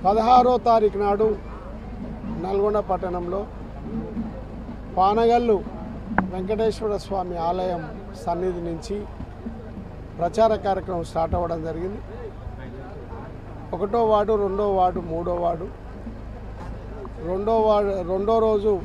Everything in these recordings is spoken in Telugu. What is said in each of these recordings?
పదహారో తారీఖు నాడు నల్గొండ పట్టణంలో పానగల్లు వెంకటేశ్వర స్వామి ఆలయం సన్నిధి నుంచి ప్రచార కార్యక్రమం స్టార్ట్ అవ్వడం జరిగింది ఒకటో వార్డు రెండో వార్డు మూడో వార్డు రెండో వార్డు రెండో రోజు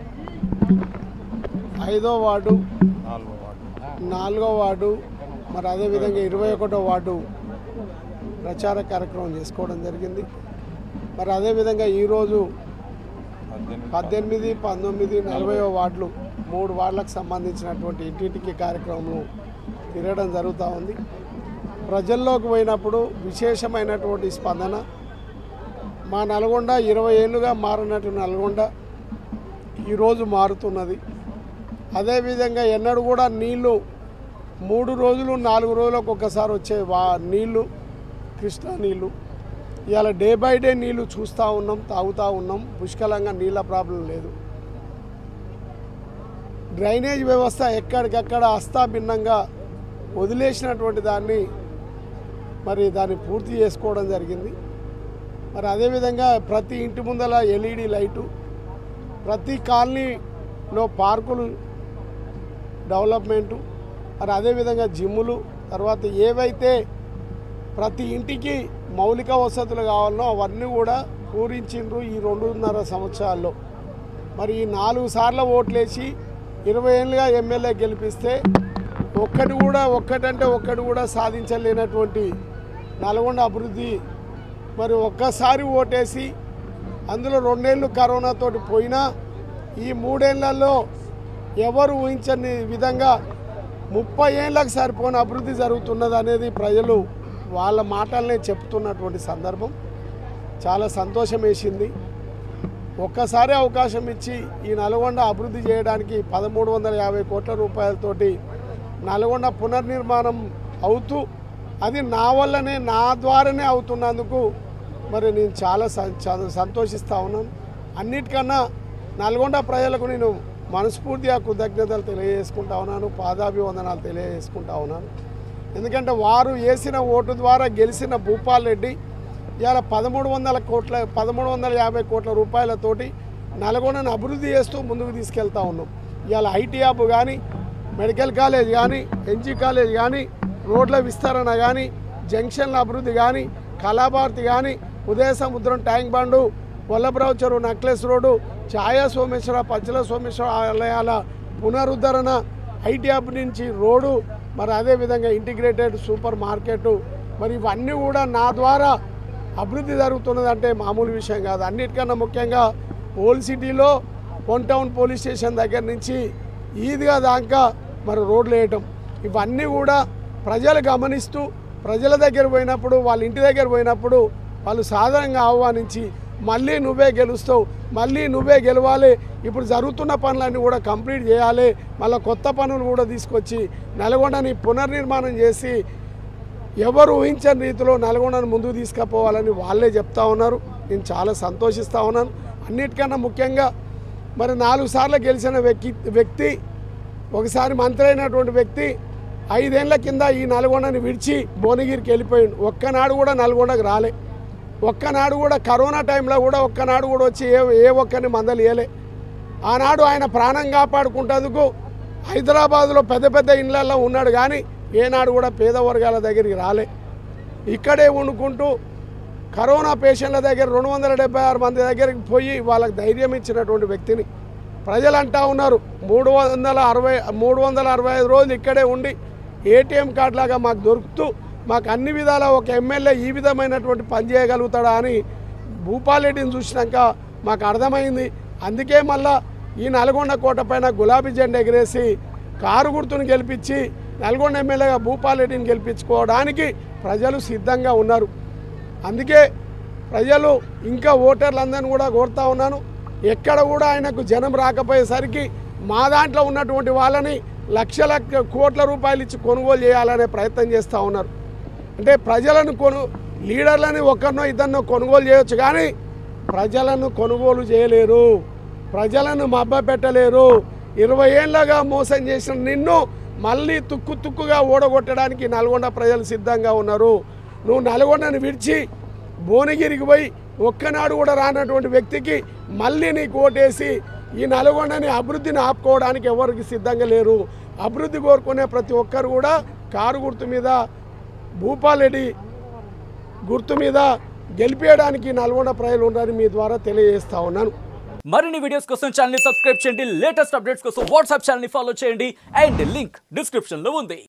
ఐదో వార్డు నాలుగో వార్డు మరి అదేవిధంగా ఇరవై ఒకటో వార్డు ప్రచార కార్యక్రమం చేసుకోవడం జరిగింది మరి అదేవిధంగా ఈరోజు పద్దెనిమిది పంతొమ్మిది నలభై వార్డులు మూడు వార్డులకు సంబంధించినటువంటి ఇంటింటికి కార్యక్రమం తిరగడం జరుగుతూ ఉంది ప్రజల్లోకి పోయినప్పుడు విశేషమైనటువంటి స్పందన మా నల్గొండ ఇరవై ఏళ్ళుగా మారినట్టు నల్గొండ ఈరోజు మారుతున్నది అదేవిధంగా ఎన్నడూ కూడా నీళ్లు మూడు రోజులు నాలుగు రోజులకు ఒకసారి వచ్చే వా నీళ్లు కృష్ణా నీళ్లు ఇవాళ డే బై డే నీళ్లు చూస్తూ ఉన్నాం తాగుతూ ఉన్నాం పుష్కలంగా నీళ్ళ ప్రాబ్లం లేదు డ్రైనేజ్ వ్యవస్థ ఎక్కడికక్కడ అస్తాభిన్నంగా వదిలేసినటువంటి దాన్ని మరి దాన్ని పూర్తి చేసుకోవడం జరిగింది మరి అదేవిధంగా ప్రతి ఇంటి ముందల ఎల్ఈడి లైటు ప్రతి కాలనీలో పార్కులు డెవలప్మెంటు మరి అదేవిధంగా జిమ్ములు తర్వాత ఏవైతే ప్రతి ఇంటికి మౌలిక వసతులు కావాలనో అవన్నీ కూడా పూరించిండ్రు ఈ రెండున్నర సంవత్సరాల్లో మరి ఈ నాలుగు సార్లు ఓట్లేసి ఇరవై ఏళ్ళుగా ఎమ్మెల్యే గెలిపిస్తే ఒక్కటి కూడా ఒక్కటంటే ఒక్కటి కూడా సాధించలేనటువంటి నల్గొండ అభివృద్ధి మరి ఒక్కసారి ఓటేసి అందులో రెండేళ్ళు కరోనాతోటి పోయినా ఈ మూడేళ్లలో ఎవరు ఊహించని విధంగా ముప్పై ఏళ్ళకు సరిపోని అభివృద్ధి జరుగుతున్నది అనేది ప్రజలు వాళ్ళ మాటలనే చెప్తున్నటువంటి సందర్భం చాలా సంతోషం వేసింది ఒక్కసారి అవకాశం ఇచ్చి ఈ నల్గొండ అభివృద్ధి చేయడానికి పదమూడు వందల యాభై కోట్ల రూపాయలతోటి నల్గొండ పునర్నిర్మాణం అవుతూ అది నా వల్లనే నా ద్వారానే అవుతున్నందుకు మరి నేను చాలా సం- చాలా సంతోషిస్తూ ఉన్నాను అన్నిటికన్నా నల్గొండ ప్రజలకు నేను మనస్ఫూర్తిగా కృతజ్ఞతలు తెలియజేసుకుంటా ఉన్నాను పాదాభివందనాలు తెలియజేసుకుంటా ఉన్నాను ఎందుకంటే వారు వేసిన ఓటు ద్వారా గెలిచిన భూపాల్ రెడ్డి ఇవాళ పదమూడు వందల కోట్ల పదమూడు వందల యాభై కోట్ల రూపాయలతోటి నల్గొండను అభివృద్ధి చేస్తూ ముందుకు తీసుకెళ్తా ఉన్నాం ఇవాళ ఐటీ హబ్ కానీ మెడికల్ కాలేజ్ కానీ ఎన్జీ కాలేజ్ కానీ రోడ్ల విస్తరణ కానీ జంక్షన్ల అభివృద్ధి కానీ కళాభారతి కానీ ఉదయ సముద్రం ట్యాంక్ బండు వల్లభరావు చెరువు నక్లెస్ రోడ్డు ఛాయా సోమేశ్వర పచ్చల సోమేశ్వర ఆలయాల పునరుద్ధరణ ఐటీ హబ్ నుంచి రోడ్డు మరి అదేవిధంగా ఇంటిగ్రేటెడ్ సూపర్ మార్కెట్ మరి ఇవన్నీ కూడా నా ద్వారా అభివృద్ధి జరుగుతున్నది అంటే మామూలు విషయం కాదు అన్నిటికన్నా ముఖ్యంగా ఓల్డ్ సిటీలో వన్ టౌన్ పోలీస్ స్టేషన్ దగ్గర నుంచి ఈద్గా దాకా మరి రోడ్లు వేయటం ఇవన్నీ కూడా ప్రజలు గమనిస్తూ ప్రజల దగ్గర పోయినప్పుడు వాళ్ళ ఇంటి దగ్గర పోయినప్పుడు వాళ్ళు సాధారణంగా ఆహ్వానించి మళ్ళీ నువ్వే గెలుస్తావు మళ్ళీ నువ్వే గెలవాలి ఇప్పుడు జరుగుతున్న పనులన్నీ కూడా కంప్లీట్ చేయాలి మళ్ళీ కొత్త పనులు కూడా తీసుకొచ్చి నల్గొండని పునర్నిర్మాణం చేసి ఎవరు ఊహించని రీతిలో నల్గొండను ముందుకు తీసుకుపోవాలని వాళ్ళే చెప్తా ఉన్నారు నేను చాలా సంతోషిస్తూ ఉన్నాను అన్నిటికన్నా ముఖ్యంగా మరి నాలుగు సార్లు గెలిచిన వ్యక్తి వ్యక్తి ఒకసారి మంత్రి అయినటువంటి వ్యక్తి ఐదేళ్ల కింద ఈ నల్గొండని విడిచి భువనగిరికి వెళ్ళిపోయిండు ఒక్కనాడు కూడా నల్గొండకు రాలే ఒక్కనాడు కూడా కరోనా టైంలో కూడా ఒక్కనాడు కూడా వచ్చి ఏ ఏ ఒక్కరిని మందలు ఇయలే ఆనాడు ఆయన ప్రాణం కాపాడుకుంటందుకు హైదరాబాదులో పెద్ద పెద్ద ఇళ్ళల్లో ఉన్నాడు కానీ ఏనాడు కూడా పేద వర్గాల దగ్గరికి రాలే ఇక్కడే వండుకుంటూ కరోనా పేషెంట్ల దగ్గర రెండు వందల డెబ్బై ఆరు మంది దగ్గరికి పోయి వాళ్ళకి ధైర్యం ఇచ్చినటువంటి వ్యక్తిని ప్రజలు అంటా ఉన్నారు మూడు వందల అరవై మూడు వందల అరవై ఐదు రోజులు ఇక్కడే ఉండి ఏటీఎం కార్డు లాగా మాకు దొరుకుతూ మాకు అన్ని విధాల ఒక ఎమ్మెల్యే ఈ విధమైనటువంటి పని చేయగలుగుతాడా అని భూపాలరెడ్డిని చూసినాక మాకు అర్థమైంది అందుకే మళ్ళా ఈ నల్గొండ కోట పైన గులాబీ జెండా ఎగిరేసి కారు గుర్తును గెలిపించి నల్గొండ ఎమ్మెల్యేగా భూపాలరెడ్డిని గెలిపించుకోవడానికి ప్రజలు సిద్ధంగా ఉన్నారు అందుకే ప్రజలు ఇంకా ఓటర్లందరినీ కూడా కోరుతా ఉన్నాను ఎక్కడ కూడా ఆయనకు జనం రాకపోయేసరికి మా దాంట్లో ఉన్నటువంటి వాళ్ళని లక్షల కోట్ల రూపాయలు ఇచ్చి కొనుగోలు చేయాలనే ప్రయత్నం చేస్తూ ఉన్నారు అంటే ప్రజలను కొను లీడర్లని ఒక్కరినో ఇద్దరినో కొనుగోలు చేయొచ్చు కానీ ప్రజలను కొనుగోలు చేయలేరు ప్రజలను మబ్బ పెట్టలేరు ఇరవై ఏళ్ళగా మోసం చేసిన నిన్ను మళ్ళీ తుక్కు తుక్కుగా ఓడగొట్టడానికి నల్గొండ ప్రజలు సిద్ధంగా ఉన్నారు నువ్వు నల్గొండను విడిచి భువనగిరికి పోయి ఒక్కనాడు కూడా రానటువంటి వ్యక్తికి మళ్ళీ నీకు ఓటేసి ఈ నల్గొండని అభివృద్ధిని ఆపుకోవడానికి ఎవరికి సిద్ధంగా లేరు అభివృద్ధి కోరుకునే ప్రతి ఒక్కరు కూడా కారు గుర్తు మీద భూపాలరెడ్డి గుర్తు మీద గెలిపేయడానికి నల్గొండ ప్రజలు ఉన్నారని మీ ద్వారా తెలియజేస్తా ఉన్నాను మరిన్ని వీడియోస్ కోసం ఛానల్ ని సబ్స్క్రైబ్ చేయండి లేటెస్ట్ అప్డేట్స్ కోసం వాట్సాప్ ఛానల్ ని ఫాలో చేయండి అండ్ లింక్ డిస్క్రిప్షన్ లో ఉంది